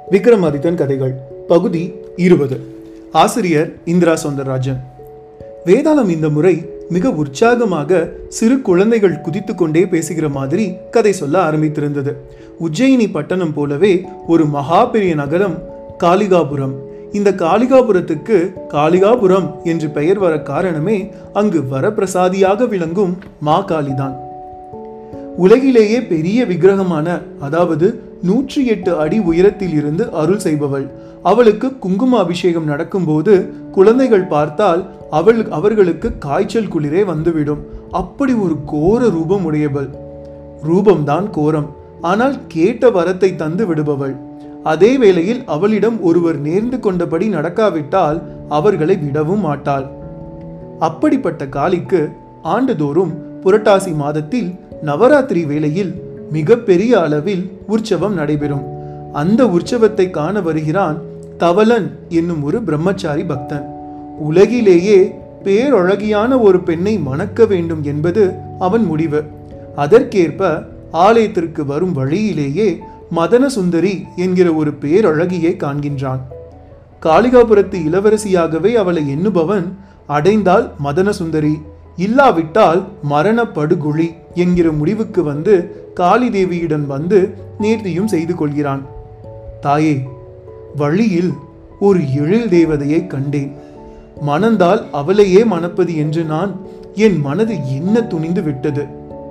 விக்ரமாதித்தன் கதைகள் பகுதி இருபது ஆசிரியர் இந்திரா சௌந்தரராஜன் வேதாளம் இந்த முறை மிக உற்சாகமாக சிறு குழந்தைகள் குதித்து கொண்டே பேசுகிற மாதிரி கதை சொல்ல ஆரம்பித்திருந்தது உஜ்ஜயினி பட்டணம் போலவே ஒரு மகா பெரிய நகரம் காளிகாபுரம் இந்த காளிகாபுரத்துக்கு காளிகாபுரம் என்று பெயர் வர காரணமே அங்கு வரப்பிரசாதியாக விளங்கும் மா காளிதான் உலகிலேயே பெரிய விக்கிரகமான அதாவது நூற்றி எட்டு அடி உயரத்தில் இருந்து அருள் செய்பவள் அவளுக்கு குங்கும அபிஷேகம் நடக்கும்போது குழந்தைகள் பார்த்தால் அவள் அவர்களுக்கு காய்ச்சல் குளிரே வந்துவிடும் அப்படி ஒரு கோர ரூபம் உடையவள் ரூபம்தான் கோரம் ஆனால் கேட்ட வரத்தை தந்து விடுபவள் அதே வேளையில் அவளிடம் ஒருவர் நேர்ந்து கொண்டபடி நடக்காவிட்டால் அவர்களை விடவும் மாட்டாள் அப்படிப்பட்ட காளிக்கு ஆண்டுதோறும் புரட்டாசி மாதத்தில் நவராத்திரி வேளையில் மிக பெரிய அளவில் உற்சவம் நடைபெறும் அந்த உற்சவத்தை காண வருகிறான் தவலன் என்னும் ஒரு பிரம்மச்சாரி பக்தன் உலகிலேயே பேரழகியான ஒரு பெண்ணை மணக்க வேண்டும் என்பது அவன் முடிவு அதற்கேற்ப ஆலயத்திற்கு வரும் வழியிலேயே மதன சுந்தரி என்கிற ஒரு பேரழகியை காண்கின்றான் காளிகாபுரத்து இளவரசியாகவே அவளை எண்ணுபவன் அடைந்தால் மதன சுந்தரி இல்லாவிட்டால் மரண படுகொழி என்கிற முடிவுக்கு வந்து காளி தேவியிடம் வந்து நேர்த்தியும் செய்து கொள்கிறான் தாயே வழியில் ஒரு எழில் தேவதையை கண்டேன் மணந்தால் அவளையே மணப்பது என்று நான் என் மனது என்ன துணிந்து விட்டது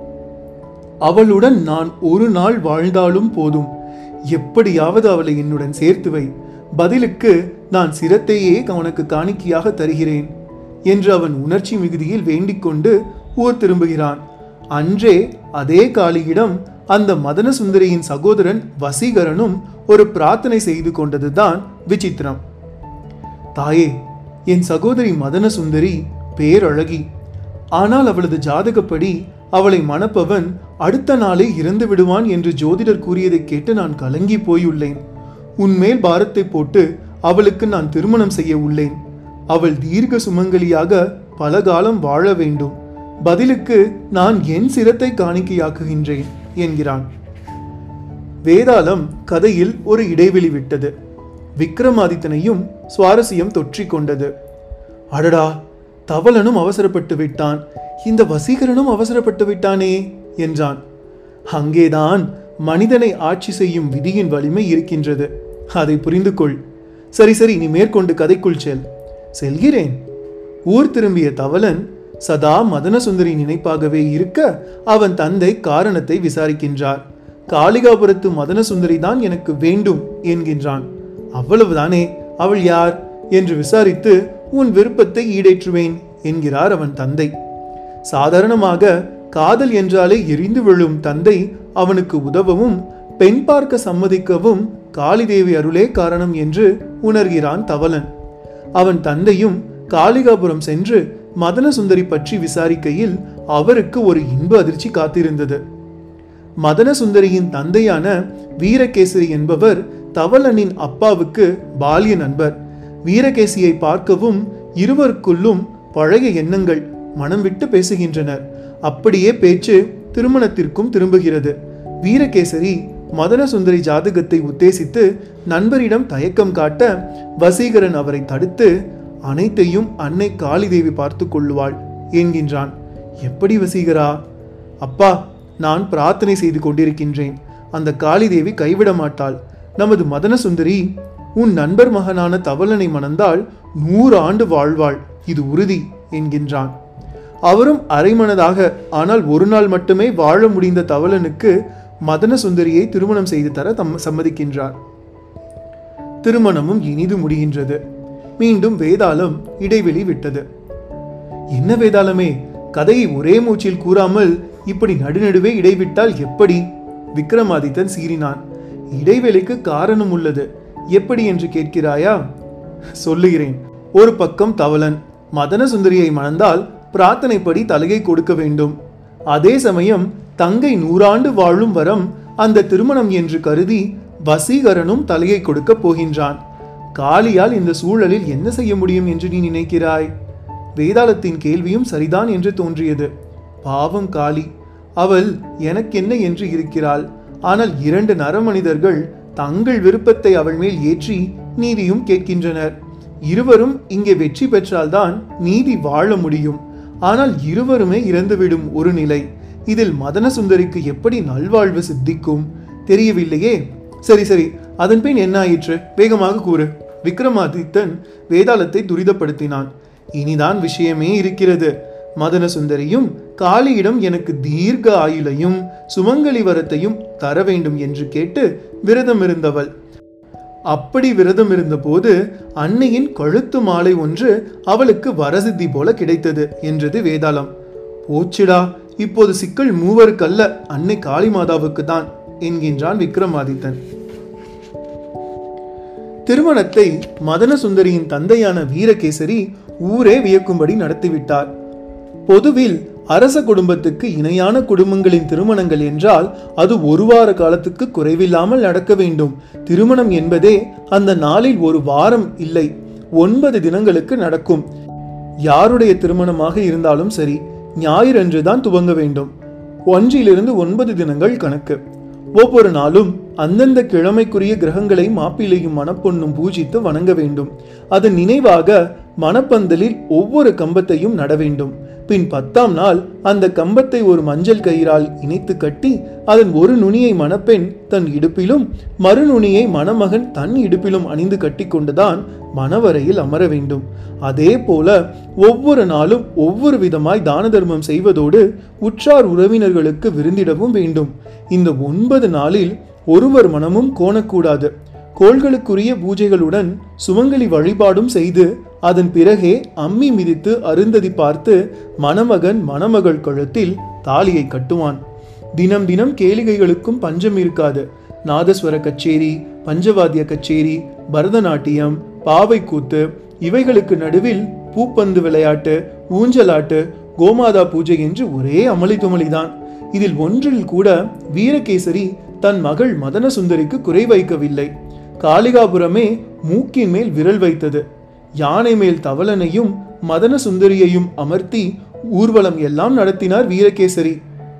அவளுடன் நான் ஒரு நாள் வாழ்ந்தாலும் போதும் எப்படியாவது அவளை என்னுடன் சேர்த்து வை பதிலுக்கு நான் சிரத்தையே உனக்கு காணிக்கையாக தருகிறேன் என்று அவன் உணர்ச்சி மிகுதியில் வேண்டிக் கொண்டு ஊர் திரும்புகிறான் அன்றே அதே காளியிடம் அந்த மதன சுந்தரியின் சகோதரன் வசீகரனும் ஒரு பிரார்த்தனை செய்து கொண்டதுதான் விசித்திரம் தாயே என் சகோதரி மதன சுந்தரி பேரழகி ஆனால் அவளது ஜாதகப்படி அவளை மணப்பவன் அடுத்த நாளே இறந்து விடுவான் என்று ஜோதிடர் கூறியதை கேட்டு நான் கலங்கி போயுள்ளேன் உன்மேல் பாரத்தை போட்டு அவளுக்கு நான் திருமணம் செய்ய உள்ளேன் அவள் தீர்க்க சுமங்கலியாக பல காலம் வாழ வேண்டும் பதிலுக்கு நான் என் சிரத்தை காணிக்கையாக்குகின்றேன் என்கிறான் வேதாளம் கதையில் ஒரு இடைவெளி விட்டது விக்ரமாதித்தனையும் சுவாரஸ்யம் தொற்றிக் கொண்டது அடடா தவலனும் அவசரப்பட்டு விட்டான் இந்த வசீகரனும் அவசரப்பட்டு விட்டானே என்றான் அங்கேதான் மனிதனை ஆட்சி செய்யும் விதியின் வலிமை இருக்கின்றது அதை புரிந்து கொள் சரி சரி நீ மேற்கொண்டு கதைக்குள் செல் செல்கிறேன் ஊர் திரும்பிய தவலன் சதா மதனசுந்தரி நினைப்பாகவே இருக்க அவன் தந்தை காரணத்தை விசாரிக்கின்றார் காளிகாபுரத்து மதனசுந்தரி தான் எனக்கு வேண்டும் என்கின்றான் அவ்வளவுதானே அவள் யார் என்று விசாரித்து உன் விருப்பத்தை ஈடேற்றுவேன் என்கிறார் அவன் தந்தை சாதாரணமாக காதல் என்றாலே எரிந்து விழும் தந்தை அவனுக்கு உதவவும் பெண் பார்க்க சம்மதிக்கவும் காளிதேவி அருளே காரணம் என்று உணர்கிறான் தவலன் அவன் தந்தையும் காளிகாபுரம் சென்று மதன சுந்தரி பற்றி விசாரிக்கையில் அவருக்கு ஒரு இன்ப அதிர்ச்சி காத்திருந்தது மதன சுந்தரியின் தந்தையான வீரகேசரி என்பவர் தவலனின் அப்பாவுக்கு பால்ய நண்பர் வீரகேசியை பார்க்கவும் இருவருக்குள்ளும் பழைய எண்ணங்கள் மனம் விட்டு பேசுகின்றனர் அப்படியே பேச்சு திருமணத்திற்கும் திரும்புகிறது வீரகேசரி மதன சுந்தரி ஜாதகத்தை உத்தேசித்து நண்பரிடம் தயக்கம் காட்ட வசீகரன் அவரை தடுத்து அனைத்தையும் அன்னை காளிதேவி பார்த்து கொள்ளுவாள் என்கின்றான் எப்படி வசீகரா அப்பா நான் பிரார்த்தனை செய்து கொண்டிருக்கின்றேன் அந்த காளிதேவி கைவிட மாட்டாள் நமது மதன சுந்தரி உன் நண்பர் மகனான தவலனை மணந்தால் நூறு ஆண்டு வாழ்வாள் இது உறுதி என்கின்றான் அவரும் அரைமனதாக ஆனால் ஒரு நாள் மட்டுமே வாழ முடிந்த தவலனுக்கு மதன சுந்தரியை திருமணம் செய்து தர தம் சம்மதிக்கின்றார் திருமணமும் இனிது முடிகின்றது மீண்டும் வேதாளம் இடைவெளி விட்டது என்ன வேதாளமே கதையை ஒரே மூச்சில் கூறாமல் இப்படி நடுநடுவே இடைவிட்டால் எப்படி விக்ரமாதித்தன் சீறினான் இடைவெளிக்கு காரணம் உள்ளது எப்படி என்று கேட்கிறாயா சொல்லுகிறேன் ஒரு பக்கம் தவலன் மதன சுந்தரியை மணந்தால் பிரார்த்தனைப்படி தலையை கொடுக்க வேண்டும் அதே சமயம் தங்கை நூறாண்டு வாழும் வரம் அந்த திருமணம் என்று கருதி வசீகரனும் தலையை கொடுக்கப் போகின்றான் காளியால் இந்த சூழலில் என்ன செய்ய முடியும் என்று நீ நினைக்கிறாய் வேதாளத்தின் கேள்வியும் சரிதான் என்று தோன்றியது பாவம் காளி அவள் எனக்கென்ன என்று இருக்கிறாள் ஆனால் இரண்டு நரமனிதர்கள் தங்கள் விருப்பத்தை அவள் மேல் ஏற்றி நீதியும் கேட்கின்றனர் இருவரும் இங்கே வெற்றி பெற்றால்தான் நீதி வாழ முடியும் ஆனால் இருவருமே இறந்துவிடும் ஒரு நிலை இதில் மதன சுந்தரிக்கு எப்படி நல்வாழ்வு சித்திக்கும் தெரியவில்லையே சரி சரி அதன் பின் என்ன ஆயிற்று வேகமாக கூறு விக்ரமாதித்தன் வேதாளத்தை துரிதப்படுத்தினான் இனிதான் விஷயமே இருக்கிறது மதன சுந்தரியும் காளியிடம் எனக்கு தீர்க்க ஆயுளையும் சுமங்கலி வரத்தையும் தர வேண்டும் என்று கேட்டு விரதம் இருந்தவள் அப்படி விரதம் இருந்தபோது அன்னையின் கழுத்து மாலை ஒன்று அவளுக்கு வரசித்தி போல கிடைத்தது என்றது வேதாளம் போச்சுடா இப்போது சிக்கல் மூவருக்கல்ல அன்னை காளிமாதாவுக்கு தான் என்கின்றான் விக்ரமாதித்தன் திருமணத்தை மதன சுந்தரியின் தந்தையான வீரகேசரி ஊரே வியக்கும்படி நடத்திவிட்டார் பொதுவில் அரச குடும்பத்துக்கு இணையான குடும்பங்களின் திருமணங்கள் என்றால் அது ஒரு வார காலத்துக்கு குறைவில்லாமல் நடக்க வேண்டும் திருமணம் என்பதே அந்த நாளில் ஒரு வாரம் இல்லை ஒன்பது தினங்களுக்கு நடக்கும் யாருடைய திருமணமாக இருந்தாலும் சரி ஞாயிறன்று தான் துவங்க வேண்டும் ஒன்றிலிருந்து ஒன்பது தினங்கள் கணக்கு ஒவ்வொரு நாளும் அந்தந்த கிழமைக்குரிய கிரகங்களை மாப்பிள்ளையும் மணப்பொண்ணும் பூஜித்து வணங்க வேண்டும் அதன் நினைவாக மணப்பந்தலில் ஒவ்வொரு கம்பத்தையும் நட வேண்டும் பின் பத்தாம் நாள் அந்த கம்பத்தை ஒரு மஞ்சள் கயிறால் இணைத்து கட்டி அதன் ஒரு நுனியை மணப்பெண் தன் இடுப்பிலும் மறுநுனியை மணமகன் தன் இடுப்பிலும் அணிந்து கட்டிக்கொண்டுதான் மணவரையில் அமர வேண்டும் அதே போல ஒவ்வொரு நாளும் ஒவ்வொரு விதமாய் தான தர்மம் செய்வதோடு உற்றார் உறவினர்களுக்கு விருந்திடவும் வேண்டும் இந்த ஒன்பது நாளில் ஒருவர் மனமும் கோணக்கூடாது கோள்களுக்குரிய பூஜைகளுடன் சுமங்கலி வழிபாடும் செய்து அதன் பிறகே அம்மி மிதித்து அருந்ததி பார்த்து மணமகன் மணமகள் கழுத்தில் தாலியை கட்டுவான் தினம் தினம் கேளிகைகளுக்கும் பஞ்சம் இருக்காது நாதஸ்வர கச்சேரி பஞ்சவாத்திய கச்சேரி பரதநாட்டியம் பாவை கூத்து இவைகளுக்கு நடுவில் பூப்பந்து விளையாட்டு ஊஞ்சலாட்டு கோமாதா பூஜை என்று ஒரே அமளி துமளிதான் இதில் ஒன்றில் கூட வீரகேசரி தன் மகள் மதன சுந்தரிக்கு குறை வைக்கவில்லை காளிகாபுரமே மூக்கின் மேல் விரல் வைத்தது யானை மேல் தவளனையும் மதன சுந்தரியையும் அமர்த்தி ஊர்வலம் எல்லாம் நடத்தினார் வீரகேசரி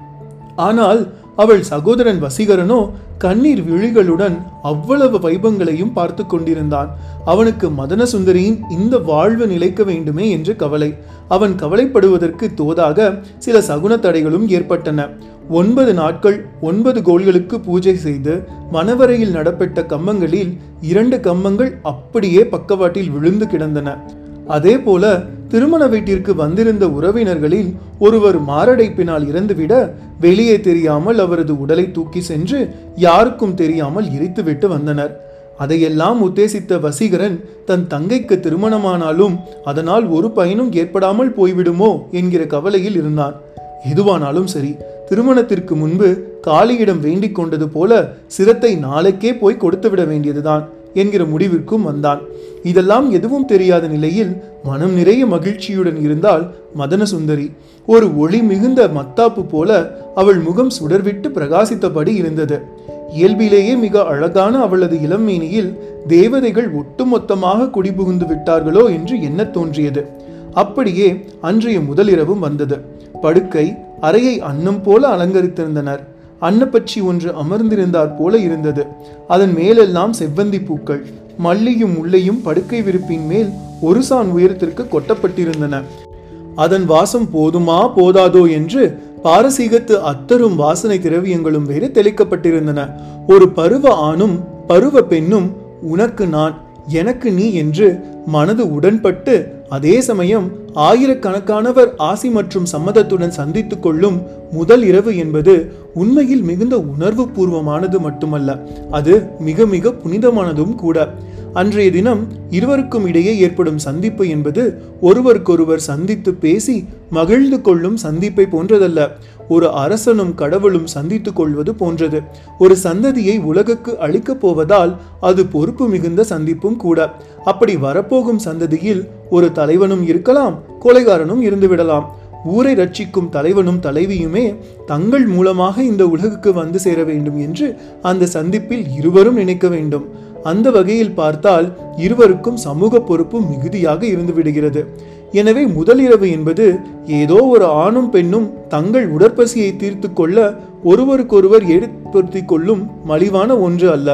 ஆனால் அவள் சகோதரன் வசீகரனோ கண்ணீர் விழிகளுடன் அவ்வளவு வைபங்களையும் பார்த்து கொண்டிருந்தான் அவனுக்கு மதன சுந்தரியின் இந்த வாழ்வு நிலைக்க வேண்டுமே என்று கவலை அவன் கவலைப்படுவதற்கு தோதாக சில சகுன தடைகளும் ஏற்பட்டன ஒன்பது நாட்கள் ஒன்பது கோள்களுக்கு பூஜை செய்து மணவரையில் நடப்பட்ட கம்பங்களில் இரண்டு கம்பங்கள் அப்படியே பக்கவாட்டில் விழுந்து கிடந்தன அதே போல திருமண வீட்டிற்கு வந்திருந்த உறவினர்களில் ஒருவர் மாரடைப்பினால் இறந்துவிட வெளியே தெரியாமல் அவரது உடலை தூக்கி சென்று யாருக்கும் தெரியாமல் எரித்துவிட்டு வந்தனர் அதையெல்லாம் உத்தேசித்த வசீகரன் தன் தங்கைக்கு திருமணமானாலும் அதனால் ஒரு பயனும் ஏற்படாமல் போய்விடுமோ என்கிற கவலையில் இருந்தான் எதுவானாலும் சரி திருமணத்திற்கு முன்பு காளியிடம் வேண்டிக் கொண்டது போல சிரத்தை நாளைக்கே போய் கொடுத்துவிட வேண்டியதுதான் என்கிற முடிவிற்கும் வந்தான் இதெல்லாம் எதுவும் தெரியாத நிலையில் மனம் நிறைய மகிழ்ச்சியுடன் இருந்தால் மதன சுந்தரி ஒரு ஒளி மிகுந்த மத்தாப்பு போல அவள் முகம் சுடர்விட்டு பிரகாசித்தபடி இருந்தது இயல்பிலேயே மிக அழகான அவளது இளமேனியில் தேவதைகள் ஒட்டுமொத்தமாக குடிபுகுந்து விட்டார்களோ என்று எண்ணத் தோன்றியது அப்படியே அன்றைய முதலிரவும் வந்தது படுக்கை அறையை அன்னம் போல அலங்கரித்திருந்தனர் அன்னப்பச்சி ஒன்று அமர்ந்திருந்தாற் போல இருந்தது அதன் மேலெல்லாம் செவ்வந்தி பூக்கள் மல்லியும் முல்லையும் படுக்கை விரிப்பின் மேல் ஒரு சான் உயரத்திற்கு கொட்டப்பட்டிருந்தன அதன் வாசம் போதுமா போதாதோ என்று பாரசீகத்து அத்தரும் வாசனை திரவியங்களும் வேறு தெளிக்கப்பட்டிருந்தன ஒரு பருவ ஆணும் பருவ பெண்ணும் உனக்கு நான் எனக்கு நீ என்று மனது உடன்பட்டு அதே சமயம் ஆயிரக்கணக்கானவர் ஆசி மற்றும் சம்மதத்துடன் சந்தித்துக் கொள்ளும் முதல் இரவு என்பது உண்மையில் மிகுந்த உணர்வு பூர்வமானது மட்டுமல்ல அது மிக மிக புனிதமானதும் கூட அன்றைய தினம் இருவருக்கும் இடையே ஏற்படும் சந்திப்பு என்பது ஒருவருக்கொருவர் சந்தித்து பேசி மகிழ்ந்து கொள்ளும் சந்திப்பை போன்றதல்ல ஒரு அரசனும் கடவுளும் சந்தித்துக் கொள்வது போன்றது ஒரு சந்ததியை உலகுக்கு அளிக்கப் போவதால் அது பொறுப்பு மிகுந்த சந்திப்பும் கூட அப்படி வரப்போகும் சந்ததியில் ஒரு தலைவனும் இருக்கலாம் கொலைகாரனும் இருந்துவிடலாம் ஊரை ரட்சிக்கும் தலைவனும் தலைவியுமே தங்கள் மூலமாக இந்த உலகுக்கு வந்து சேர வேண்டும் என்று அந்த சந்திப்பில் இருவரும் நினைக்க வேண்டும் அந்த வகையில் பார்த்தால் இருவருக்கும் சமூக பொறுப்பு மிகுதியாக இருந்து விடுகிறது எனவே முதல் இரவு என்பது ஏதோ ஒரு ஆணும் பெண்ணும் தங்கள் உடற்பசியை தீர்த்து கொள்ள ஒருவருக்கொருவர் ஏற்படுத்திக் கொள்ளும் மலிவான ஒன்று அல்ல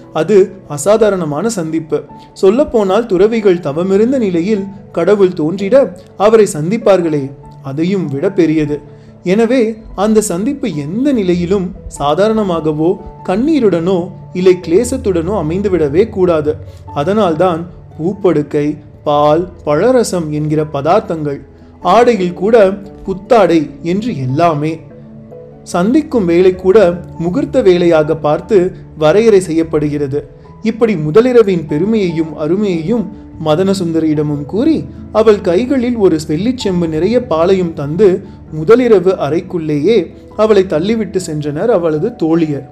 அது அசாதாரணமான சந்திப்பு சொல்லப்போனால் துறவிகள் தவமிருந்த நிலையில் கடவுள் தோன்றிட அவரை சந்திப்பார்களே அதையும் விட பெரியது எனவே அந்த சந்திப்பு எந்த நிலையிலும் சாதாரணமாகவோ கண்ணீருடனோ இல்லை கிளேசத்துடனோ அமைந்துவிடவே கூடாது அதனால்தான் பூப்படுக்கை பால் பழரசம் என்கிற பதார்த்தங்கள் ஆடையில் கூட புத்தாடை என்று எல்லாமே சந்திக்கும் வேலை கூட முகூர்த்த வேலையாக பார்த்து வரையறை செய்யப்படுகிறது இப்படி முதலிரவின் பெருமையையும் அருமையையும் மதனசுந்தரியிடமும் கூறி அவள் கைகளில் ஒரு வெள்ளிச் செம்பு நிறைய பாலையும் தந்து முதலிரவு அறைக்குள்ளேயே அவளை தள்ளிவிட்டு சென்றனர் அவளது தோழியர்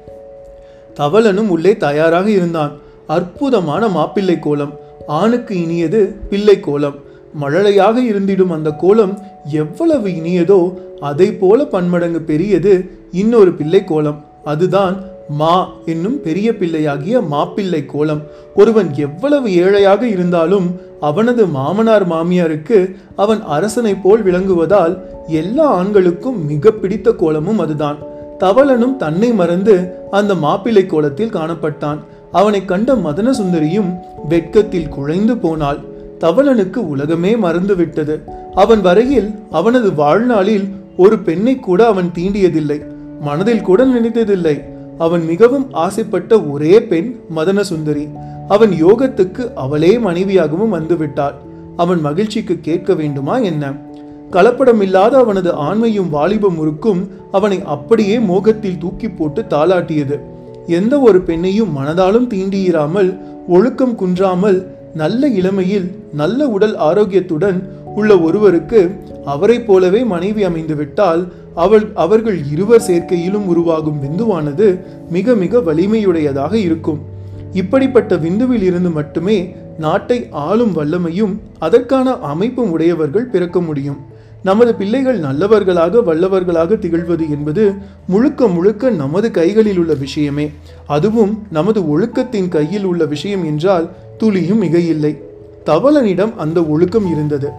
தவளனும் உள்ளே தயாராக இருந்தான் அற்புதமான மாப்பிள்ளை கோலம் ஆணுக்கு இனியது பிள்ளை கோலம் மழலையாக இருந்திடும் அந்த கோலம் எவ்வளவு இனியதோ அதை போல பன்மடங்கு பெரியது இன்னொரு பிள்ளை கோலம் அதுதான் மா என்னும் பெரிய பிள்ளையாகிய மாப்பிள்ளை கோலம் ஒருவன் எவ்வளவு ஏழையாக இருந்தாலும் அவனது மாமனார் மாமியாருக்கு அவன் அரசனைப் போல் விளங்குவதால் எல்லா ஆண்களுக்கும் மிக பிடித்த கோலமும் அதுதான் தவளனும் தன்னை மறந்து அந்த மாப்பிள்ளை கோலத்தில் காணப்பட்டான் அவனை கண்ட மதன சுந்தரியும் வெட்கத்தில் குழைந்து போனாள் தவளனுக்கு உலகமே மறந்துவிட்டது அவன் வரையில் அவனது வாழ்நாளில் ஒரு பெண்ணை கூட அவன் தீண்டியதில்லை மனதில் கூட நினைத்ததில்லை அவன் மிகவும் ஆசைப்பட்ட ஒரே பெண் மதன சுந்தரி அவன் யோகத்துக்கு அவளே மனைவியாகவும் வந்துவிட்டாள் அவன் மகிழ்ச்சிக்கு கேட்க வேண்டுமா என்ன கலப்படமில்லாத அவனது ஆண்மையும் வாலிப முறுக்கும் அவனை அப்படியே மோகத்தில் தூக்கி போட்டு தாளாட்டியது எந்த ஒரு பெண்ணையும் மனதாலும் தீண்டியிராமல் ஒழுக்கம் குன்றாமல் நல்ல இளமையில் நல்ல உடல் ஆரோக்கியத்துடன் உள்ள ஒருவருக்கு அவரைப் போலவே மனைவி அமைந்து விட்டால் அவள் அவர்கள் இருவர் சேர்க்கையிலும் உருவாகும் விந்துவானது மிக மிக வலிமையுடையதாக இருக்கும் இப்படிப்பட்ட விந்துவில் இருந்து மட்டுமே நாட்டை ஆளும் வல்லமையும் அதற்கான அமைப்பும் உடையவர்கள் பிறக்க முடியும் நமது பிள்ளைகள் நல்லவர்களாக வல்லவர்களாக திகழ்வது என்பது முழுக்க முழுக்க நமது கைகளில் உள்ள விஷயமே அதுவும் நமது ஒழுக்கத்தின் கையில் உள்ள விஷயம் என்றால் துளியும் மிக இல்லை தவளனிடம் அந்த ஒழுக்கம் இருந்தது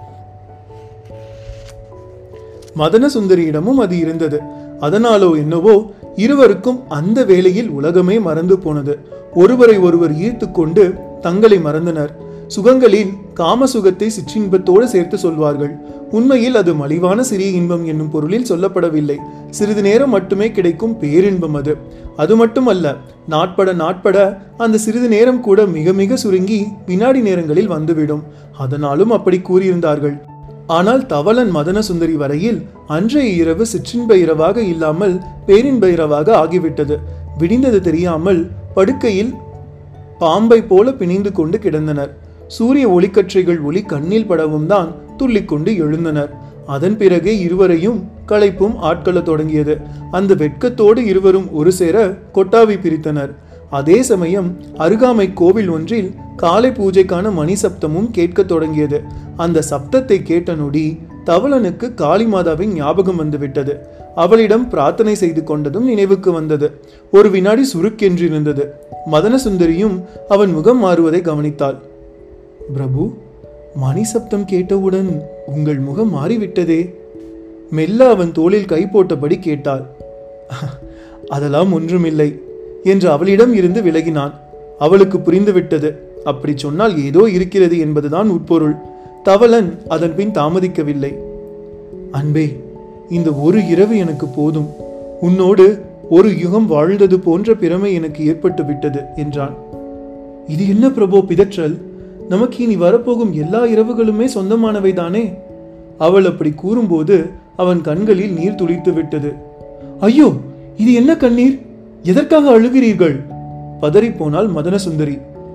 மதன சுந்தரியிடமும் அது இருந்தது அதனாலோ என்னவோ இருவருக்கும் அந்த வேளையில் உலகமே மறந்து போனது ஒருவரை ஒருவர் ஈர்த்து கொண்டு தங்களை மறந்தனர் சுகங்களில் காமசுகத்தை சிற்றின்பத்தோடு சேர்த்து சொல்வார்கள் உண்மையில் அது மலிவான சிறிய இன்பம் என்னும் பொருளில் சொல்லப்படவில்லை சிறிது நேரம் மட்டுமே கிடைக்கும் பேரின்பம் அது அது மட்டுமல்ல நாட்பட நாட்பட அந்த சிறிது நேரம் கூட மிக மிக சுருங்கி வினாடி நேரங்களில் வந்துவிடும் அதனாலும் அப்படி கூறியிருந்தார்கள் ஆனால் தவளன் மதன சுந்தரி வரையில் அன்றைய இரவு சிற்றின்ப இரவாக இல்லாமல் பேரின்ப இரவாக ஆகிவிட்டது விடிந்தது தெரியாமல் படுக்கையில் பாம்பை போல பிணைந்து கொண்டு கிடந்தனர் சூரிய ஒளிக்கற்றைகள் ஒளி கண்ணில் படவும் தான் துள்ளிக்கொண்டு எழுந்தனர் அதன் பிறகே இருவரையும் களைப்பும் ஆட்கொள்ளத் தொடங்கியது அந்த வெட்கத்தோடு இருவரும் ஒரு சேர கொட்டாவி பிரித்தனர் அதே சமயம் அருகாமை கோவில் ஒன்றில் காலை பூஜைக்கான மணி சப்தமும் கேட்கத் தொடங்கியது அந்த சப்தத்தை கேட்ட நொடி தவளனுக்கு காளிமாதாவின் ஞாபகம் வந்துவிட்டது அவளிடம் பிரார்த்தனை செய்து கொண்டதும் நினைவுக்கு வந்தது ஒரு வினாடி சுருக்கென்றிருந்தது மதன சுந்தரியும் அவன் முகம் மாறுவதை கவனித்தாள் பிரபு மணி சப்தம் கேட்டவுடன் உங்கள் முகம் மாறிவிட்டதே மெல்ல அவன் தோளில் கை போட்டபடி கேட்டாள் அதெல்லாம் ஒன்றுமில்லை என்று அவளிடம் இருந்து விலகினான் அவளுக்கு புரிந்துவிட்டது அப்படி சொன்னால் ஏதோ இருக்கிறது என்பதுதான் உட்பொருள் தவளன் அதன் பின் தாமதிக்கவில்லை அன்பே இந்த ஒரு இரவு எனக்கு போதும் உன்னோடு ஒரு யுகம் வாழ்ந்தது போன்ற பிரமை எனக்கு ஏற்பட்டு விட்டது என்றான் இது என்ன பிரபோ பிதற்றல் நமக்கு இனி வரப்போகும் எல்லா இரவுகளுமே சொந்தமானவை தானே அவள் அப்படி கூறும்போது அவன் கண்களில் நீர் துளித்து விட்டது ஐயோ இது என்ன கண்ணீர் எதற்காக அழுகிறீர்கள் பதறிப்போனாள் மதன சுந்தரி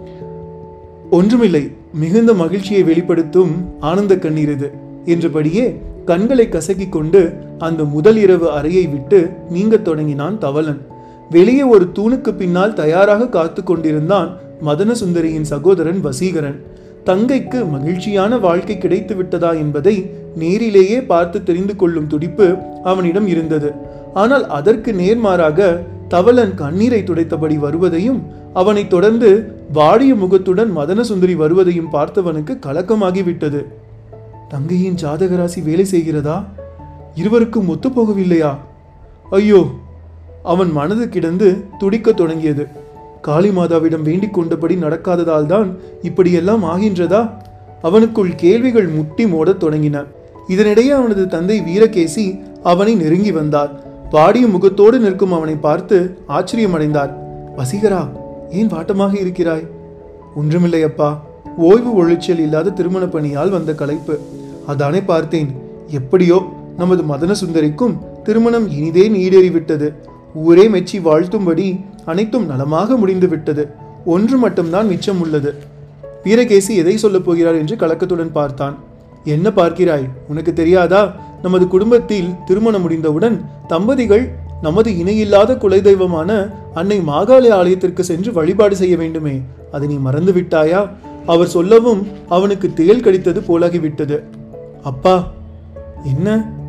ஒன்றுமில்லை மிகுந்த மகிழ்ச்சியை வெளிப்படுத்தும் ஆனந்த கண்ணீர் இது என்றபடியே கண்களை கசக்கிக் கொண்டு அந்த முதல் இரவு அறையை விட்டு நீங்கத் தொடங்கினான் தவளன் வெளியே ஒரு தூணுக்கு பின்னால் தயாராக காத்து கொண்டிருந்தான் மதன சுந்தரியின் சகோதரன் வசீகரன் தங்கைக்கு மகிழ்ச்சியான வாழ்க்கை கிடைத்து விட்டதா என்பதை நேரிலேயே பார்த்து தெரிந்து கொள்ளும் துடிப்பு அவனிடம் இருந்தது ஆனால் அதற்கு நேர்மாறாக தவளன் கண்ணீரை துடைத்தபடி வருவதையும் அவனைத் தொடர்ந்து வாடிய முகத்துடன் மதன சுந்தரி வருவதையும் பார்த்தவனுக்கு கலக்கமாகிவிட்டது தங்கையின் ஜாதகராசி வேலை செய்கிறதா இருவருக்கும் ஒத்துப் போகவில்லையா ஐயோ அவன் மனது கிடந்து துடிக்கத் தொடங்கியது காளி மாதாவிடம் வேண்டிக் கொண்டபடி நடக்காததால் தான் இப்படியெல்லாம் ஆகின்றதா அவனுக்குள் கேள்விகள் முட்டி மோடத் தொடங்கின இதனிடையே அவனது தந்தை வீரகேசி அவனை நெருங்கி வந்தார் வாடிய முகத்தோடு நிற்கும் அவனை பார்த்து ஆச்சரியமடைந்தார் வசீகரா ஏன் வாட்டமாக இருக்கிறாய் ஒன்றுமில்லை அப்பா ஓய்வு ஒழிச்சல் இல்லாத திருமண பணியால் வந்த களைப்பு அதானே பார்த்தேன் எப்படியோ நமது மதன சுந்தரிக்கும் திருமணம் இனிதே நீடேறிவிட்டது ஊரே மெச்சி வாழ்த்தும்படி அனைத்தும் நலமாக முடிந்து விட்டது ஒன்று மட்டும்தான் மிச்சம் உள்ளது வீரகேசி எதை சொல்லப் போகிறார் என்று கலக்கத்துடன் பார்த்தான் என்ன பார்க்கிறாய் உனக்கு தெரியாதா நமது குடும்பத்தில் திருமணம் முடிந்தவுடன் தம்பதிகள் நமது இணையில்லாத குலதெய்வமான அன்னை மாகாளி ஆலயத்திற்கு சென்று வழிபாடு செய்ய வேண்டுமே அதை நீ மறந்து விட்டாயா அவர் சொல்லவும் அவனுக்கு தேள் கடித்தது போலாகிவிட்டது அப்பா என்ன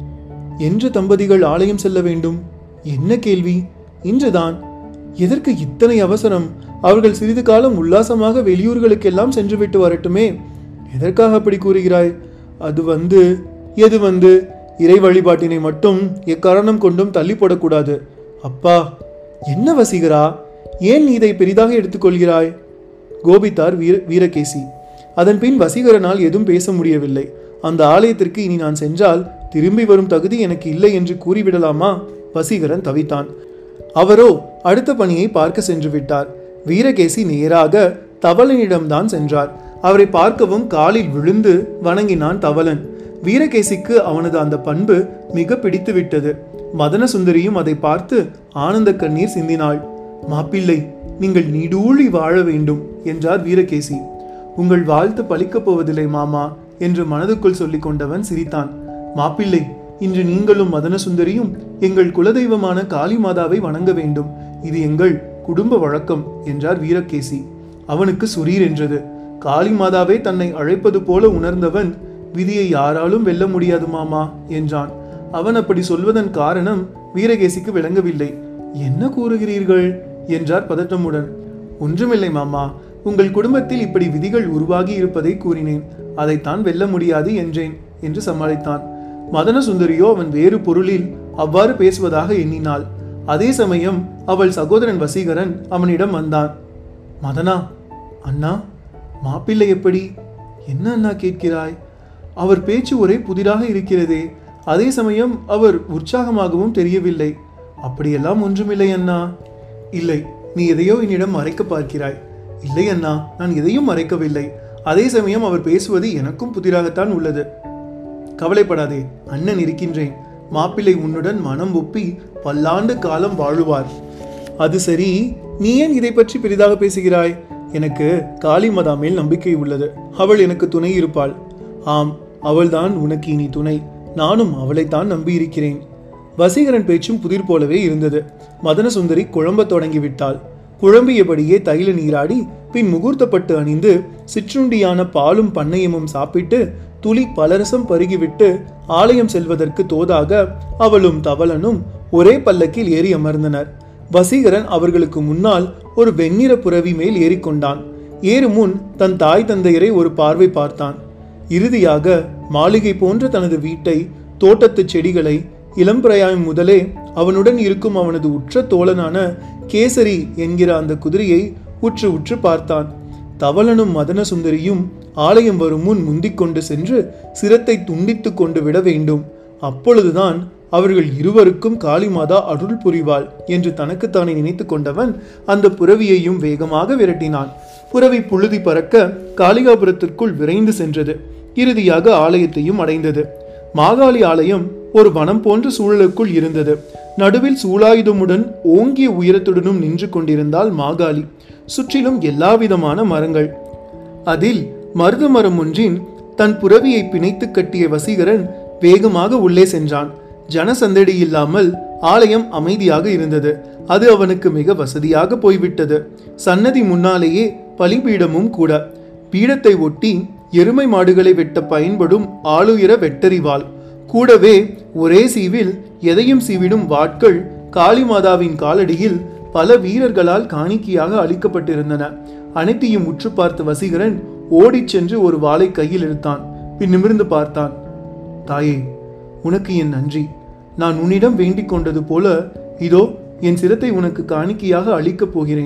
என்று தம்பதிகள் ஆலயம் செல்ல வேண்டும் என்ன கேள்வி இன்றுதான் எதற்கு இத்தனை அவசரம் அவர்கள் சிறிது காலம் உல்லாசமாக வெளியூர்களுக்கெல்லாம் சென்று விட்டு வரட்டுமே எதற்காக அப்படி கூறுகிறாய் அது வந்து எது வந்து இறை வழிபாட்டினை மட்டும் எக்காரணம் கொண்டும் தள்ளி போடக்கூடாது அப்பா என்ன வசீகரா ஏன் நீ இதை பெரிதாக எடுத்துக்கொள்கிறாய் கோபித்தார் வீர வீரகேசி அதன் பின் வசீகரனால் எதுவும் பேச முடியவில்லை அந்த ஆலயத்திற்கு இனி நான் சென்றால் திரும்பி வரும் தகுதி எனக்கு இல்லை என்று கூறிவிடலாமா வசீகரன் தவித்தான் அவரோ அடுத்த பணியை பார்க்க சென்று விட்டார் வீரகேசி நேராக தவளனிடம்தான் சென்றார் அவரை பார்க்கவும் காலில் விழுந்து வணங்கினான் தவளன் வீரகேசிக்கு அவனது அந்த பண்பு மிக பிடித்து விட்டது மதன சுந்தரியும் அதை பார்த்து ஆனந்த கண்ணீர் சிந்தினாள் மாப்பிள்ளை நீங்கள் நீடூழி வாழ வேண்டும் என்றார் வீரகேசி உங்கள் வாழ்த்து பலிக்கப் போவதில்லை மாமா என்று மனதுக்குள் சொல்லிக் கொண்டவன் சிரித்தான் மாப்பிள்ளை இன்று நீங்களும் மதன சுந்தரியும் எங்கள் குலதெய்வமான காளி மாதாவை வணங்க வேண்டும் இது எங்கள் குடும்ப வழக்கம் என்றார் வீரகேசி அவனுக்கு சுரீர் என்றது காளி மாதாவே தன்னை அழைப்பது போல உணர்ந்தவன் விதியை யாராலும் வெல்ல முடியாது மாமா என்றான் அவன் அப்படி சொல்வதன் காரணம் வீரகேசிக்கு விளங்கவில்லை என்ன கூறுகிறீர்கள் என்றார் பதட்டமுடன் ஒன்றுமில்லை மாமா உங்கள் குடும்பத்தில் இப்படி விதிகள் உருவாகி இருப்பதை கூறினேன் அதைத்தான் வெல்ல முடியாது என்றேன் என்று சமாளித்தான் மதன சுந்தரியோ அவன் வேறு பொருளில் அவ்வாறு பேசுவதாக எண்ணினாள் அதே சமயம் அவள் சகோதரன் வசீகரன் அவனிடம் வந்தான் மதனா அண்ணா மாப்பிள்ளை எப்படி என்ன அண்ணா கேட்கிறாய் அவர் பேச்சு ஒரே புதிராக இருக்கிறதே அதே சமயம் அவர் உற்சாகமாகவும் தெரியவில்லை அப்படியெல்லாம் ஒன்றுமில்லை அண்ணா இல்லை நீ எதையோ என்னிடம் மறைக்க பார்க்கிறாய் இல்லை அண்ணா நான் எதையும் மறைக்கவில்லை அதே சமயம் அவர் பேசுவது எனக்கும் புதிராகத்தான் உள்ளது கவலைப்படாதே அண்ணன் இருக்கின்றேன் மாப்பிள்ளை உன்னுடன் மனம் ஒப்பி பல்லாண்டு காலம் வாழுவார் அது சரி நீ ஏன் இதை பற்றி பெரிதாக பேசுகிறாய் எனக்கு காளி மதா மேல் நம்பிக்கை உள்ளது அவள் எனக்கு துணை இருப்பாள் ஆம் அவள்தான் உனக்கு இனி துணை நானும் அவளைத்தான் நம்பியிருக்கிறேன் வசீகரன் பேச்சும் புதிர் போலவே இருந்தது மதன சுந்தரி குழம்பத் தொடங்கிவிட்டாள் குழம்பியபடியே தைல நீராடி பின் முகூர்த்தப்பட்டு அணிந்து சிற்றுண்டியான பாலும் பண்ணையமும் சாப்பிட்டு துளி பலரசம் பருகிவிட்டு ஆலயம் செல்வதற்கு தோதாக அவளும் தவளனும் ஒரே பல்லக்கில் ஏறி அமர்ந்தனர் வசீகரன் அவர்களுக்கு முன்னால் ஒரு வெண்ணிற புறவி மேல் ஏறிக்கொண்டான் ஏறும் முன் தன் தாய் தந்தையரை ஒரு பார்வை பார்த்தான் இறுதியாக மாளிகை போன்ற தனது வீட்டை தோட்டத்து செடிகளை இளம்பிரயாயம் முதலே அவனுடன் இருக்கும் அவனது உற்ற தோழனான கேசரி என்கிற அந்த குதிரையை உற்று உற்று பார்த்தான் தவளனும் மதன சுந்தரியும் ஆலயம் வரும் முன் முந்திக் கொண்டு சென்று சிரத்தை துண்டித்து கொண்டு விட வேண்டும் அப்பொழுதுதான் அவர்கள் இருவருக்கும் காளிமாதா அருள் புரிவாள் என்று தனக்குத்தானே நினைத்து கொண்டவன் அந்த புறவியையும் வேகமாக விரட்டினான் புறவி புழுதி பறக்க காளிகாபுரத்திற்குள் விரைந்து சென்றது இறுதியாக ஆலயத்தையும் அடைந்தது மாகாளி ஆலயம் ஒரு வனம் போன்ற சூழலுக்குள் இருந்தது நடுவில் சூலாயுதமுடன் ஓங்கிய உயரத்துடனும் நின்று கொண்டிருந்தாள் மாகாளி சுற்றிலும் எல்லாவிதமான மரங்கள் அதில் மருத மரம் ஒன்றின் தன் புறவியை பிணைத்து கட்டிய வசீகரன் வேகமாக உள்ளே சென்றான் ஜனசந்தடி இல்லாமல் ஆலயம் அமைதியாக இருந்தது அது அவனுக்கு மிக வசதியாக போய்விட்டது சன்னதி முன்னாலேயே பலிபீடமும் கூட பீடத்தை ஒட்டி எருமை மாடுகளை வெட்ட பயன்படும் ஆளுயர வெட்டறிவாள் கூடவே ஒரே சீவில் எதையும் சீவிடும் வாட்கள் காளிமாதாவின் காலடியில் பல வீரர்களால் காணிக்கையாக அளிக்கப்பட்டிருந்தன அனைத்தையும் உற்று பார்த்த வசீகரன் ஓடிச் சென்று ஒரு வாளை கையில் எடுத்தான் பின் நிமிர்ந்து பார்த்தான் தாயே உனக்கு என் நன்றி நான் உன்னிடம் வேண்டிக் கொண்டது போல இதோ என் சிரத்தை உனக்கு காணிக்கையாக அளிக்கப் போகிறேன்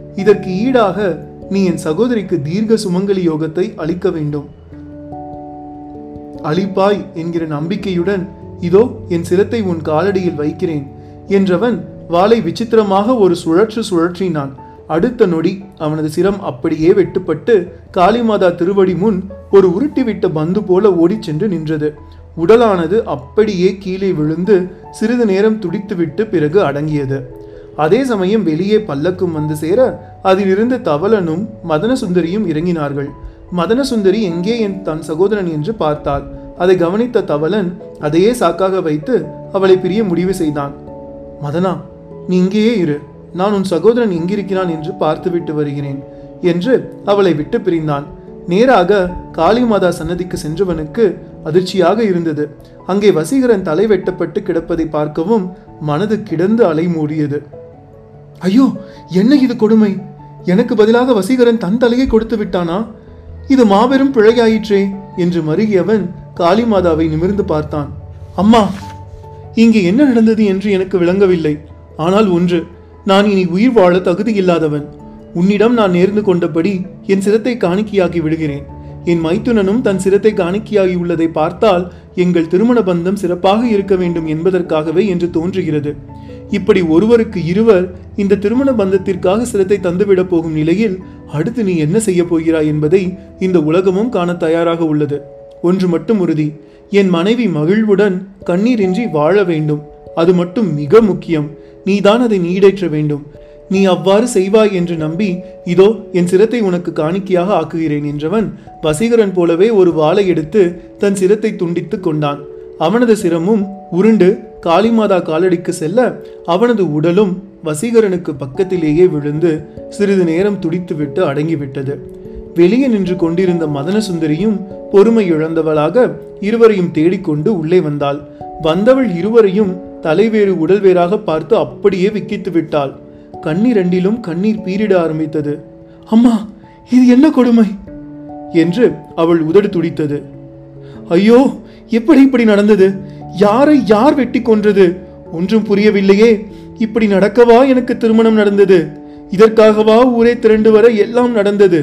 இதற்கு ஈடாக நீ என் சகோதரிக்கு தீர்க்க சுமங்கலி யோகத்தை அளிக்க வேண்டும் அளிப்பாய் என்கிற நம்பிக்கையுடன் இதோ என் சிரத்தை உன் காலடியில் வைக்கிறேன் என்றவன் வாளை விசித்திரமாக ஒரு சுழற்று சுழற்றினான் அடுத்த நொடி அவனது சிரம் அப்படியே வெட்டுப்பட்டு காளிமாதா திருவடி முன் ஒரு உருட்டிவிட்ட பந்து போல ஓடிச் சென்று நின்றது உடலானது அப்படியே கீழே விழுந்து சிறிது நேரம் துடித்துவிட்டு பிறகு அடங்கியது அதே சமயம் வெளியே பல்லக்கும் வந்து சேர அதிலிருந்து தவலனும் மதனசுந்தரியும் இறங்கினார்கள் மதனசுந்தரி எங்கே என் தன் சகோதரன் என்று பார்த்தாள் அதை கவனித்த தவலன் அதையே சாக்காக வைத்து அவளை பிரிய முடிவு செய்தான் மதனா நீ இங்கேயே இரு நான் உன் சகோதரன் எங்கிருக்கிறான் என்று பார்த்துவிட்டு வருகிறேன் என்று அவளை விட்டு பிரிந்தான் நேராக காளிமாதா சன்னதிக்கு சென்றவனுக்கு அதிர்ச்சியாக இருந்தது அங்கே வசீகரன் தலை வெட்டப்பட்டு கிடப்பதை பார்க்கவும் மனது கிடந்து அலைமூடியது ஐயோ என்ன இது கொடுமை எனக்கு பதிலாக வசீகரன் தன் தலையை கொடுத்து விட்டானா இது மாபெரும் பிழையாயிற்றே என்று மருகியவன் காளிமாதாவை நிமிர்ந்து பார்த்தான் அம்மா இங்கே என்ன நடந்தது என்று எனக்கு விளங்கவில்லை ஆனால் ஒன்று நான் இனி உயிர் வாழ தகுதியில்லாதவன் உன்னிடம் நான் நேர்ந்து கொண்டபடி என் சிரத்தை காணிக்கையாக்கி விடுகிறேன் என் மைத்துனனும் தன் சிரத்தை காணிக்கையாகி உள்ளதை பார்த்தால் எங்கள் திருமண பந்தம் சிறப்பாக இருக்க வேண்டும் என்பதற்காகவே என்று தோன்றுகிறது இப்படி ஒருவருக்கு இருவர் இந்த திருமண பந்தத்திற்காக சிரத்தை தந்துவிடப் போகும் நிலையில் அடுத்து நீ என்ன செய்யப் போகிறாய் என்பதை இந்த உலகமும் காண தயாராக உள்ளது ஒன்று மட்டும் உறுதி என் மனைவி மகிழ்வுடன் கண்ணீரின்றி வாழ வேண்டும் அது மட்டும் மிக முக்கியம் நீதான் அதை நீடேற்ற வேண்டும் நீ அவ்வாறு செய்வாய் என்று நம்பி இதோ என் சிரத்தை உனக்கு காணிக்கையாக ஆக்குகிறேன் என்றவன் வசீகரன் போலவே ஒரு வாளை எடுத்து தன் சிரத்தை துண்டித்துக் கொண்டான் அவனது சிரமும் உருண்டு காளிமாதா காலடிக்கு செல்ல அவனது உடலும் வசீகரனுக்கு பக்கத்திலேயே விழுந்து சிறிது நேரம் துடித்துவிட்டு அடங்கிவிட்டது வெளியே நின்று கொண்டிருந்த மதனசுந்தரியும் பொறுமை இழந்தவளாக இருவரையும் தேடிக்கொண்டு உள்ளே வந்தாள் வந்தவள் இருவரையும் தலைவேறு உடல் வேறாக பார்த்து அப்படியே விக்கித்து விட்டாள் கண்ணீரண்டிலும் கண்ணீர் பீரிட ஆரம்பித்தது அம்மா இது என்ன கொடுமை என்று அவள் உதடு துடித்தது ஐயோ எப்படி இப்படி நடந்தது யாரை யார் வெட்டி கொன்றது ஒன்றும் புரியவில்லையே இப்படி நடக்கவா எனக்கு திருமணம் நடந்தது இதற்காகவா ஊரே திரண்டு வர எல்லாம் நடந்தது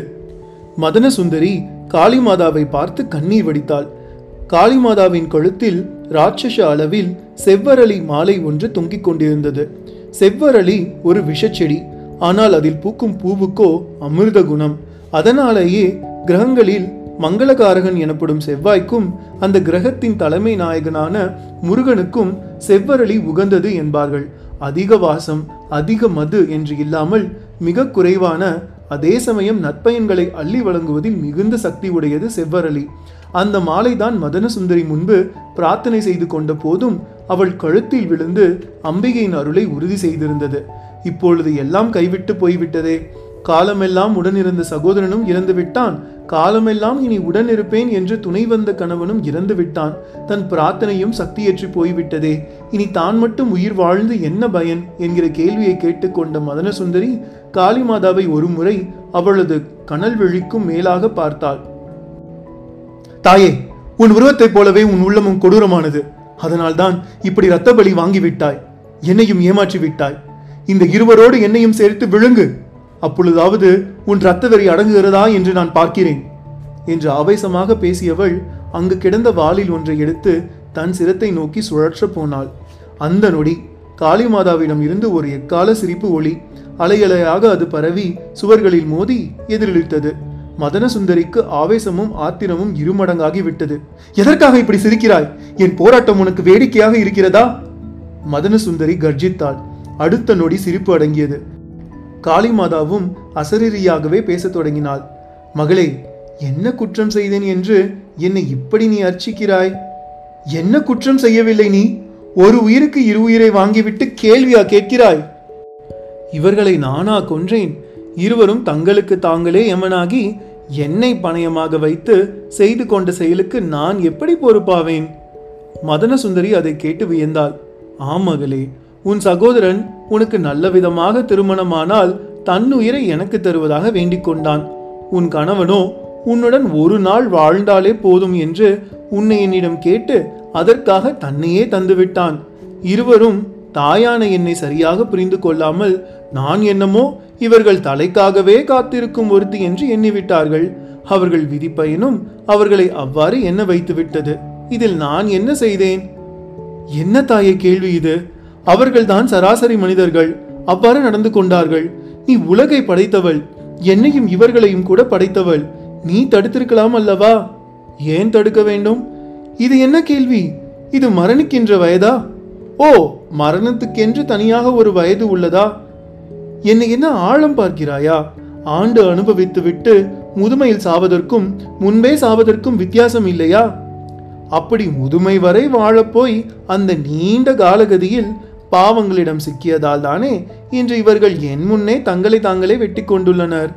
மதன சுந்தரி காளிமாதாவை பார்த்து கண்ணீர் வடித்தாள் காளிமாதாவின் கழுத்தில் ராட்சச அளவில் செவ்வரளி மாலை ஒன்று தொங்கிக் கொண்டிருந்தது செவ்வரளி ஒரு விஷச்செடி ஆனால் அதில் பூக்கும் பூவுக்கோ அமிர்த குணம் அதனாலேயே கிரகங்களில் மங்களகாரகன் எனப்படும் செவ்வாய்க்கும் அந்த கிரகத்தின் தலைமை நாயகனான முருகனுக்கும் செவ்வரளி உகந்தது என்பார்கள் அதிக வாசம் அதிக மது என்று இல்லாமல் மிக குறைவான அதே சமயம் நற்பயன்களை அள்ளி வழங்குவதில் மிகுந்த சக்தி உடையது செவ்வரளி அந்த மாலைதான் மதனசுந்தரி முன்பு பிரார்த்தனை செய்து கொண்ட போதும் அவள் கழுத்தில் விழுந்து அம்பிகையின் அருளை உறுதி செய்திருந்தது இப்பொழுது எல்லாம் கைவிட்டு போய்விட்டதே காலமெல்லாம் உடனிருந்த சகோதரனும் இறந்து விட்டான் காலமெல்லாம் இனி உடன் இருப்பேன் என்று துணை வந்த கணவனும் இறந்து விட்டான் தன் பிரார்த்தனையும் சக்தியேற்றி போய்விட்டதே இனி தான் மட்டும் உயிர் வாழ்ந்து என்ன பயன் என்கிற கேள்வியை கேட்டுக்கொண்ட மதனசுந்தரி காளிமாதாவை ஒருமுறை அவளது கனல் விழிக்கும் மேலாக பார்த்தாள் தாயே உன் உருவத்தைப் போலவே உன் உள்ளமும் கொடூரமானது அதனால்தான் இப்படி இரத்த பலி வாங்கிவிட்டாய் என்னையும் ஏமாற்றி விட்டாய் இந்த இருவரோடு என்னையும் சேர்த்து விழுங்கு அப்பொழுதாவது உன் இரத்த வெறி அடங்குகிறதா என்று நான் பார்க்கிறேன் என்று ஆவேசமாக பேசியவள் அங்கு கிடந்த வாளில் ஒன்றை எடுத்து தன் சிரத்தை நோக்கி சுழற்ற போனாள் அந்த நொடி காளிமாதாவிடம் இருந்து ஒரு எக்கால சிரிப்பு ஒளி அலையலையாக அது பரவி சுவர்களில் மோதி எதிரொலித்தது மதனசுந்தரிக்கு ஆவேசமும் ஆத்திரமும் இருமடங்காகி விட்டது எதற்காக இப்படி சிரிக்கிறாய் என் போராட்டம் உனக்கு வேடிக்கையாக இருக்கிறதா மதனசுந்தரி கர்ஜித்தாள் அடுத்த நொடி சிரிப்பு அடங்கியது காளிமாதாவும் அசரீரியாகவே பேசத் தொடங்கினாள் மகளே என்ன குற்றம் செய்தேன் என்று என்னை இப்படி நீ அர்ச்சிக்கிறாய் என்ன குற்றம் செய்யவில்லை நீ ஒரு உயிருக்கு இரு உயிரை வாங்கிவிட்டு கேள்வியா கேட்கிறாய் இவர்களை நானா கொன்றேன் இருவரும் தங்களுக்கு தாங்களே எமனாகி என்னை பணயமாக வைத்து செய்து கொண்ட செயலுக்கு நான் எப்படி பொறுப்பாவேன் மதனசுந்தரி அதை கேட்டு வியந்தாள் ஆம் மகளே உன் சகோதரன் உனக்கு நல்ல விதமாக திருமணமானால் தன் உயிரை எனக்கு தருவதாக வேண்டிக் கொண்டான் உன் கணவனோ உன்னுடன் ஒரு நாள் வாழ்ந்தாலே போதும் என்று உன்னை என்னிடம் கேட்டு அதற்காக தன்னையே தந்துவிட்டான் இருவரும் தாயான என்னை சரியாக புரிந்து கொள்ளாமல் நான் என்னமோ இவர்கள் தலைக்காகவே காத்திருக்கும் ஒருத்தி என்று எண்ணிவிட்டார்கள் அவர்கள் விதிப்பயனும் அவர்களை அவ்வாறு எண்ண வைத்துவிட்டது இதில் நான் என்ன செய்தேன் என்ன தாயே கேள்வி இது அவர்கள்தான் சராசரி மனிதர்கள் அவ்வாறு நடந்து கொண்டார்கள் நீ உலகை படைத்தவள் என்னையும் இவர்களையும் கூட படைத்தவள் நீ தடுத்திருக்கலாம் அல்லவா ஏன் தடுக்க வேண்டும் இது என்ன கேள்வி இது மரணிக்கின்ற வயதா ஓ மரணத்துக்கென்று தனியாக ஒரு வயது உள்ளதா என்னை என்ன ஆழம் பார்க்கிறாயா ஆண்டு அனுபவித்து விட்டு முதுமையில் சாவதற்கும் முன்பே சாவதற்கும் வித்தியாசம் இல்லையா அப்படி முதுமை வரை வாழப்போய் அந்த நீண்ட காலகதியில் பாவங்களிடம் சிக்கியதால் தானே இன்று இவர்கள் என் முன்னே தங்களை தாங்களே வெட்டி கொண்டுள்ளனர்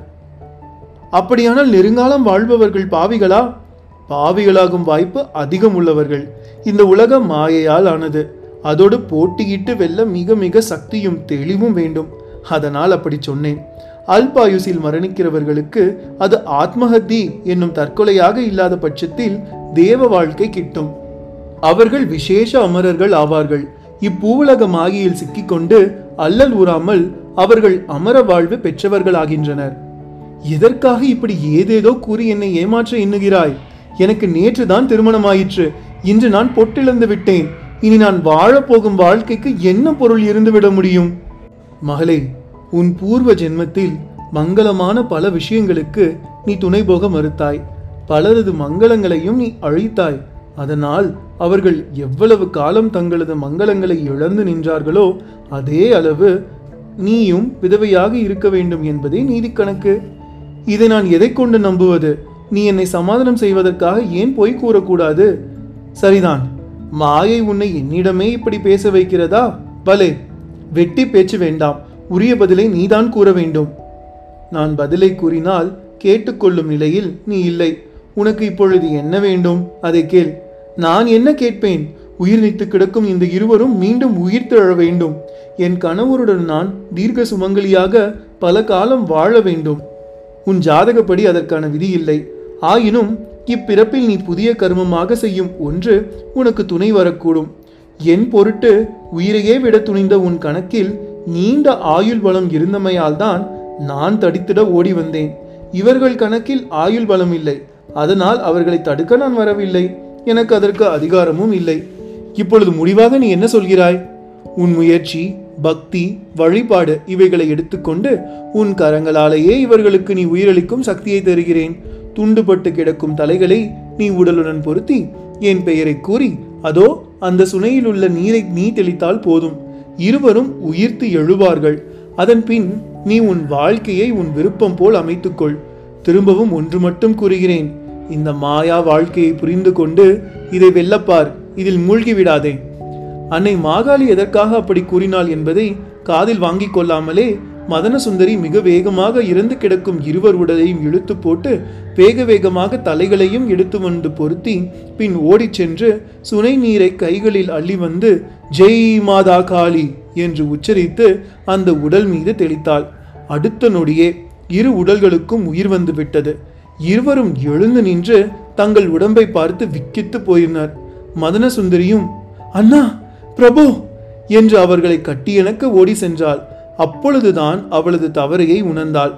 அப்படியானால் நெருங்காலம் வாழ்பவர்கள் பாவிகளா பாவிகளாகும் வாய்ப்பு அதிகம் உள்ளவர்கள் இந்த உலகம் மாயையால் ஆனது அதோடு போட்டியிட்டு வெல்ல மிக மிக சக்தியும் தெளிவும் வேண்டும் அதனால் அப்படி சொன்னேன் அல்பாயுசில் மரணிக்கிறவர்களுக்கு அது ஆத்மஹத்தி என்னும் தற்கொலையாக இல்லாத பட்சத்தில் தேவ வாழ்க்கை கிட்டும் அவர்கள் விசேஷ அமரர்கள் ஆவார்கள் இப்பூவுலக மாயையில் சிக்கிக்கொண்டு அல்லல் ஊறாமல் அவர்கள் அமர வாழ்வு பெற்றவர்களாகின்றனர் எதற்காக இப்படி ஏதேதோ கூறி என்னை ஏமாற்ற எண்ணுகிறாய் எனக்கு நேற்று தான் திருமணமாயிற்று இன்று நான் பொட்டிழந்து விட்டேன் இனி நான் வாழப்போகும் வாழ்க்கைக்கு என்ன பொருள் இருந்துவிட முடியும் மகளே உன் பூர்வ ஜென்மத்தில் மங்களமான பல விஷயங்களுக்கு நீ துணை போக மறுத்தாய் பலரது மங்களங்களையும் நீ அழித்தாய் அதனால் அவர்கள் எவ்வளவு காலம் தங்களது மங்களங்களை இழந்து நின்றார்களோ அதே அளவு நீயும் விதவையாக இருக்க வேண்டும் என்பதே நீதி கணக்கு இதை நான் எதை கொண்டு நம்புவது நீ என்னை சமாதானம் செய்வதற்காக ஏன் பொய் கூறக்கூடாது சரிதான் மாயை உன்னை என்னிடமே இப்படி பேச வைக்கிறதா பலே வெட்டி பேச்சு வேண்டாம் உரிய பதிலை நீதான் கூற வேண்டும் நான் பதிலை கூறினால் கேட்டுக்கொள்ளும் நிலையில் நீ இல்லை உனக்கு இப்பொழுது என்ன வேண்டும் அதை கேள் நான் என்ன கேட்பேன் உயிர் நீத்து கிடக்கும் இந்த இருவரும் மீண்டும் உயிர் தழ வேண்டும் என் கணவருடன் நான் தீர்க்க சுமங்கலியாக பல காலம் வாழ வேண்டும் உன் ஜாதகப்படி அதற்கான விதி இல்லை ஆயினும் இப்பிறப்பில் நீ புதிய கர்மமாக செய்யும் ஒன்று உனக்கு துணை வரக்கூடும் என் பொருட்டு உயிரையே விட துணிந்த உன் கணக்கில் நீண்ட ஆயுள் பலம் இருந்தமையால் தான் நான் தடித்திட ஓடி வந்தேன் இவர்கள் கணக்கில் ஆயுள் பலம் இல்லை அதனால் அவர்களை தடுக்க நான் வரவில்லை எனக்கு அதற்கு அதிகாரமும் இல்லை இப்பொழுது முடிவாக நீ என்ன சொல்கிறாய் உன் முயற்சி பக்தி வழிபாடு இவைகளை எடுத்துக்கொண்டு உன் கரங்களாலேயே இவர்களுக்கு நீ உயிரளிக்கும் சக்தியை தருகிறேன் துண்டுபட்டு கிடக்கும் தலைகளை நீ உடலுடன் பொருத்தி என் பெயரை கூறி அதோ அந்த சுனையில் உள்ள நீரை நீ தெளித்தால் போதும் இருவரும் உயிர்த்து எழுவார்கள் அதன் பின் நீ உன் வாழ்க்கையை உன் விருப்பம் போல் அமைத்துக்கொள் திரும்பவும் ஒன்று மட்டும் கூறுகிறேன் இந்த மாயா வாழ்க்கையை புரிந்து கொண்டு இதை வெல்லப்பார் இதில் மூழ்கி விடாதே அன்னை மாகாளி எதற்காக அப்படி கூறினாள் என்பதை காதில் வாங்கிக் கொள்ளாமலே மதனசுந்தரி மிக வேகமாக இறந்து கிடக்கும் இருவர் உடலையும் இழுத்து போட்டு வேக வேகமாக தலைகளையும் எடுத்து வந்து பொருத்தி பின் ஓடிச் சென்று சுனை நீரை கைகளில் அள்ளி வந்து ஜெய் மாதா காளி என்று உச்சரித்து அந்த உடல் மீது தெளித்தாள் அடுத்த நொடியே இரு உடல்களுக்கும் உயிர் வந்து விட்டது இருவரும் எழுந்து நின்று தங்கள் உடம்பை பார்த்து விக்கித்து போயினர் மதனசுந்தரியும் அண்ணா பிரபு என்று அவர்களை கட்டியணக்க ஓடி சென்றாள் அப்பொழுதுதான் அவளது தவறையை உணர்ந்தாள்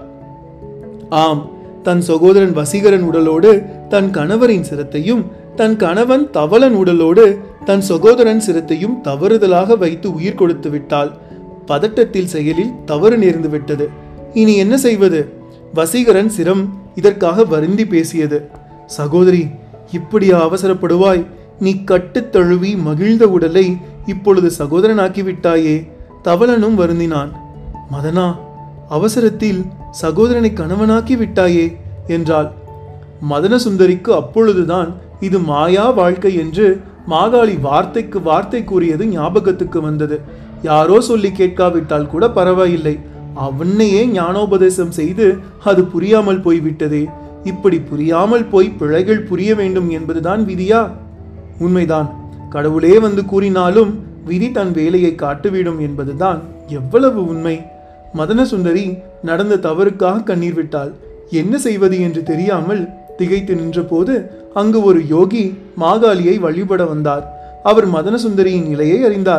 ஆம் தன் சகோதரன் வசீகரன் உடலோடு தன் கணவரின் சிரத்தையும் தன் கணவன் தவளன் உடலோடு தன் சகோதரன் சிரத்தையும் தவறுதலாக வைத்து உயிர் கொடுத்து விட்டாள் பதட்டத்தில் செயலில் தவறு நேர்ந்து விட்டது இனி என்ன செய்வது வசீகரன் சிரம் இதற்காக வருந்தி பேசியது சகோதரி இப்படியா அவசரப்படுவாய் நீ கட்டுத் தழுவி மகிழ்ந்த உடலை இப்பொழுது சகோதரனாக்கி விட்டாயே தவளனும் வருந்தினான் மதனா அவசரத்தில் சகோதரனை கணவனாக்கி விட்டாயே என்றாள் மதனசுந்தரிக்கு அப்பொழுதுதான் இது மாயா வாழ்க்கை என்று மாகாளி வார்த்தைக்கு வார்த்தை கூறியது ஞாபகத்துக்கு வந்தது யாரோ சொல்லி கேட்காவிட்டால் கூட பரவாயில்லை அவனையே ஞானோபதேசம் செய்து அது புரியாமல் போய்விட்டதே இப்படி புரியாமல் போய் பிழைகள் புரிய வேண்டும் என்பதுதான் விதியா உண்மைதான் கடவுளே வந்து கூறினாலும் விதி தன் வேலையை காட்டுவிடும் என்பதுதான் எவ்வளவு உண்மை மதனசுந்தரி நடந்த தவறுக்காக கண்ணீர் விட்டாள் என்ன செய்வது என்று தெரியாமல் திகைத்து நின்றபோது அங்கு ஒரு யோகி மாகாளியை வழிபட வந்தார் அவர் மதனசுந்தரியின் நிலையை அறிந்தார்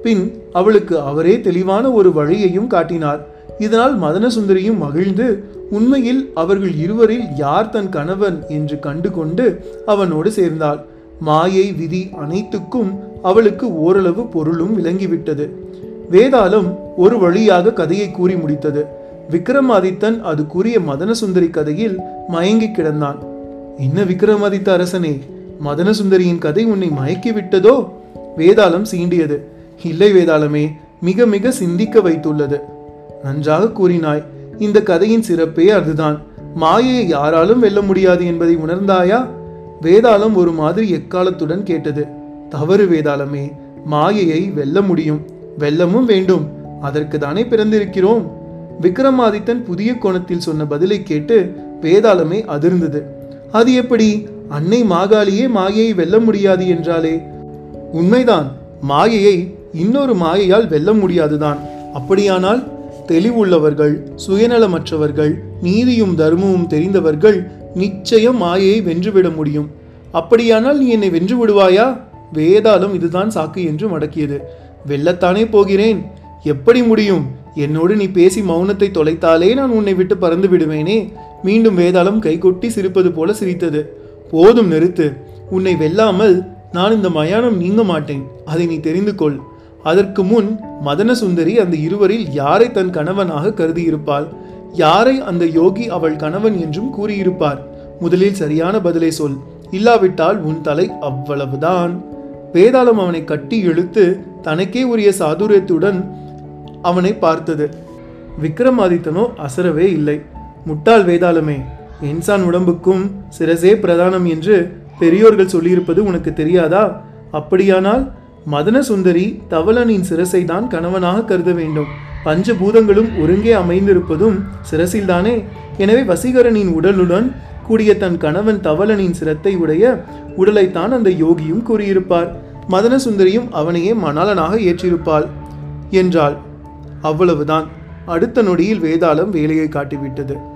பின் அவளுக்கு அவரே தெளிவான ஒரு வழியையும் காட்டினார் இதனால் மதனசுந்தரியும் மகிழ்ந்து உண்மையில் அவர்கள் இருவரில் யார் தன் கணவன் என்று கண்டு கொண்டு அவனோடு சேர்ந்தாள் மாயை விதி அனைத்துக்கும் அவளுக்கு ஓரளவு பொருளும் விளங்கிவிட்டது வேதாளம் ஒரு வழியாக கதையை கூறி முடித்தது விக்ரமாதித்தன் அது கூறிய மதனசுந்தரி கதையில் மயங்கி கிடந்தான் என்ன விக்ரமாதித்த அரசனே மதனசுந்தரியின் கதை உன்னை மயக்கி விட்டதோ வேதாளம் சீண்டியது இல்லை வேதாளமே மிக மிக சிந்திக்க வைத்துள்ளது நன்றாக கூறினாய் இந்த கதையின் சிறப்பே அதுதான் மாயையை யாராலும் வெல்ல முடியாது என்பதை உணர்ந்தாயா வேதாளம் ஒரு மாதிரி எக்காலத்துடன் கேட்டது தவறு வேதாளமே மாயையை வெல்ல முடியும் வெல்லமும் வேண்டும் அதற்கு தானே பிறந்திருக்கிறோம் விக்ரமாதித்தன் புதிய கோணத்தில் சொன்ன பதிலை கேட்டு வேதாளமே அதிர்ந்தது அது எப்படி அன்னை மாகாளியே மாயையை வெல்ல முடியாது என்றாலே உண்மைதான் மாயையை இன்னொரு மாயையால் வெல்ல முடியாதுதான் அப்படியானால் தெளிவுள்ளவர்கள் சுயநலமற்றவர்கள் நீதியும் தர்மமும் தெரிந்தவர்கள் நிச்சயம் மாயையை வென்றுவிட முடியும் அப்படியானால் நீ என்னை வென்று விடுவாயா வேதாளம் இதுதான் சாக்கு என்று மடக்கியது வெல்லத்தானே போகிறேன் எப்படி முடியும் என்னோடு நீ பேசி மௌனத்தை தொலைத்தாலே நான் உன்னை விட்டு பறந்து விடுவேனே மீண்டும் வேதாளம் கைகொட்டி சிரிப்பது போல சிரித்தது போதும் நிறுத்து உன்னை வெல்லாமல் நான் இந்த மயானம் நீங்க மாட்டேன் அதை நீ தெரிந்து கொள் அதற்கு முன் மதன சுந்தரி அந்த இருவரில் யாரை தன் கணவனாக கருதியிருப்பாள் யாரை அந்த யோகி அவள் கணவன் என்றும் கூறியிருப்பார் முதலில் சரியான பதிலை சொல் இல்லாவிட்டால் உன் தலை அவ்வளவுதான் வேதாளம் அவனை கட்டி இழுத்து தனக்கே உரிய சாதுரியத்துடன் அவனை பார்த்தது விக்ரமாதித்தனோ அசரவே இல்லை முட்டாள் வேதாளமே இன்சான் உடம்புக்கும் சிரசே பிரதானம் என்று பெரியோர்கள் சொல்லியிருப்பது உனக்கு தெரியாதா அப்படியானால் மதன சுந்தரி தவளனின் சிரசை தான் கணவனாக கருத வேண்டும் பஞ்சபூதங்களும் ஒருங்கே அமைந்திருப்பதும் சிரசில்தானே எனவே வசீகரனின் உடலுடன் கூடிய தன் கணவன் தவளனின் சிரத்தை உடைய உடலைத்தான் அந்த யோகியும் கூறியிருப்பார் மதன சுந்தரியும் அவனையே மணாளனாக ஏற்றிருப்பாள் என்றாள் அவ்வளவுதான் அடுத்த நொடியில் வேதாளம் வேலையை காட்டிவிட்டது